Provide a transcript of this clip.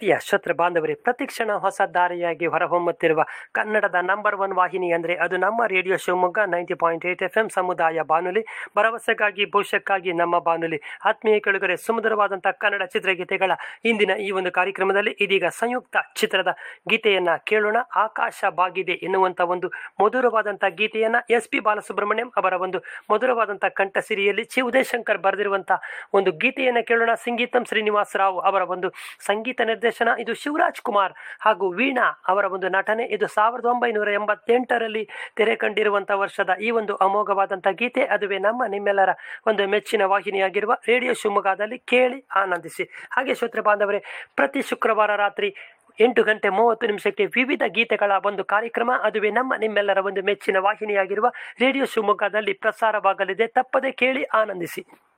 ಪ್ರೀತಿಯ ಶ್ರೋತೃ ಬಾಂಧವರೇ ಪ್ರತಿಕ್ಷಣ ಹೊಸ ದಾರಿಯಾಗಿ ಹೊರಹೊಮ್ಮುತ್ತಿರುವ ಕನ್ನಡದ ನಂಬರ್ ಒನ್ ವಾಹಿನಿ ಅಂದರೆ ಅದು ನಮ್ಮ radio Shivamogga ninety point eight F M ಸಮುದಾಯ ಬಾನುಲಿ ಭರವಸೆಗಾಗಿ ಭವಿಷ್ಯಕ್ಕಾಗಿ ನಮ್ಮ ಬಾನುಲಿ ಆತ್ಮೀಯ ಕೆಳಗರೆ ಸುಮಧುರವಾದಂಥ ಕನ್ನಡ ಚಿತ್ರಗೀತೆಗಳ ಇಂದಿನ ಈ ಒಂದು ಕಾರ್ಯಕ್ರಮದಲ್ಲಿ ಇದೀಗ ಸಂಯುಕ್ತ ಚಿತ್ರದ ಗೀತೆಯನ್ನ ಕೇಳೋಣ ಆಕಾಶ ಬಾಗಿದೆ ಎನ್ನುವಂಥ ಒಂದು ಮಧುರವಾದಂಥ ಗೀತೆಯನ್ನ ಎಸ್ ಪಿ ಬಾಲಸುಬ್ರಹ್ಮಣ್ಯಂ ಅವರ ಒಂದು ಮಧುರವಾದಂಥ ಕಂಠಸಿರಿಯಲ್ಲಿ ಚಿ ಉದಯಶಂಕರ್ ಬರೆದಿರುವಂಥ ಒಂದು ಗೀತೆಯನ್ನು ಕೇಳೋಣ ಸಂಗೀತಂ ಶ್ರೀನಿವಾಸ ರಾವ್ ಅವರ ಒಂದು ಸಂಗೀತ ನಿರ್ದೇಶನ ಇದು ಶಿವರಾಜ್ ಕುಮಾರ್ ಹಾಗೂ ವೀಣಾ ಅವರ ಒಂದು ನಟನೆ ಇದು ಸಾವಿರದ ಒಂಬೈನೂರ ಎಂಬತ್ತೆಂಟರಲ್ಲಿ ತೆರೆ ಕಂಡಿರುವಂಥ ವರ್ಷದ ಈ ಒಂದು ಅಮೋಘವಾದಂಥ ಗೀತೆ ಅದುವೇ ನಮ್ಮ ನಿಮ್ಮೆಲ್ಲರ ಒಂದು ಮೆಚ್ಚಿನ ವಾಹಿನಿಯಾಗಿರುವ ರೇಡಿಯೋ ಶಿವಮೊಗ್ಗದಲ್ಲಿ ಕೇಳಿ ಆನಂದಿಸಿ ಹಾಗೆ ಶ್ರೋತೃ ಬಾಂಧವರೇ ಪ್ರತಿ ಶುಕ್ರವಾರ ರಾತ್ರಿ ಎಂಟು ಗಂಟೆ ಮೂವತ್ತು ನಿಮಿಷಕ್ಕೆ ವಿವಿಧ ಗೀತೆಗಳ ಒಂದು ಕಾರ್ಯಕ್ರಮ ಅದುವೇ ನಮ್ಮ ನಿಮ್ಮೆಲ್ಲರ ಒಂದು ಮೆಚ್ಚಿನ ವಾಹಿನಿಯಾಗಿರುವ ರೇಡಿಯೋ ಶಿವಮೊಗ್ಗದಲ್ಲಿ ಪ್ರಸಾರವಾಗಲಿದೆ ತಪ್ಪದೆ ಕೇಳಿ ಆನಂದಿಸಿ